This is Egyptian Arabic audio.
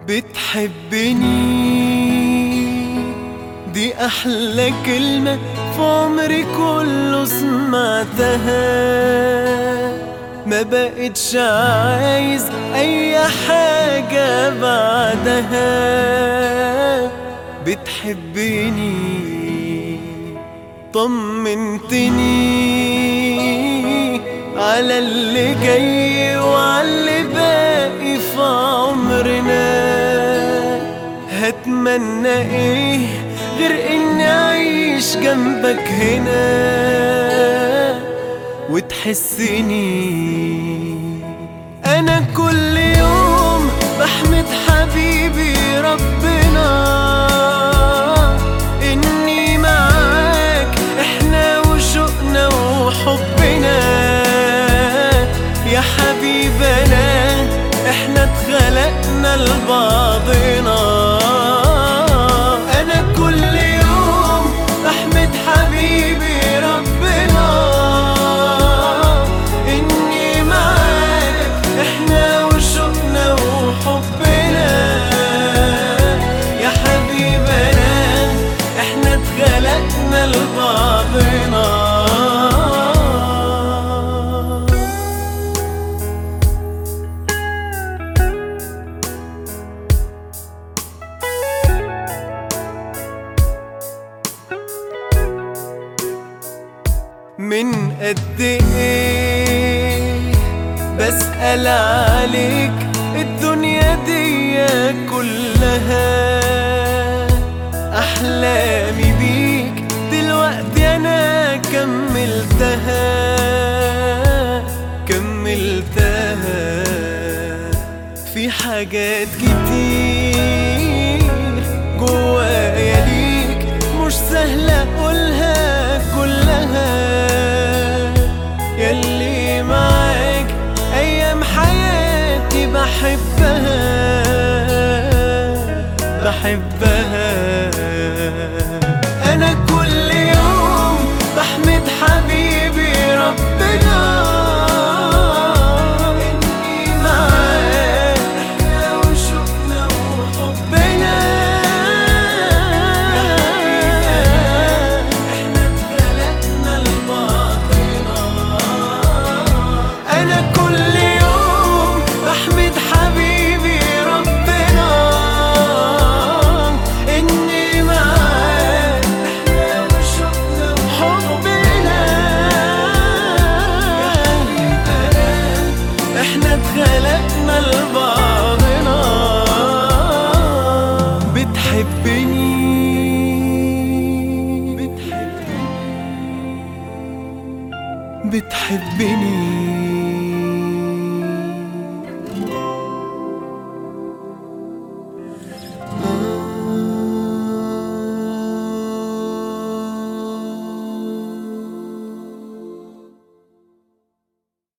بتحبني دي أحلى كلمة في عمري كله سمعتها ما بقتش عايز أي حاجة بعدها بتحبني طمنتني على اللي جاي وعلى اللي باقي في عمرنا هتمنى ايه غير اني اعيش جنبك هنا وتحسني انا كل يوم بحمد حبيبي ربنا اني معاك احنا وشوقنا وحبنا يا حبيبنا احنا اتخلقنا لبعضنا انا كل يوم بحمد حبيبي ربنا اني معاك احنا وشوقنا وحبنا يا حبيبنا احنا اتخلقنا لبعضنا من قد ايه بسأل عليك الدنيا دي كلها أحلامي بيك دلوقتي أنا كملتها كملتها في حاجات كتير جوايا ليك مش سهلة أقولها كلها ياللي معاك أيام حياتي بحبها بحبها أنا كل يوم بحمد حبيبي ربنا إني معاك إحنا وشوقنا وحبنا إحنا اتخلقنا لبعضنا أنا كل يوم بحمد حبيبي ربنا إني معاك إحنا وشوقنا وحبنا إحنا اتخلقنا لبعضنا بتحبني بتحبني بتحبني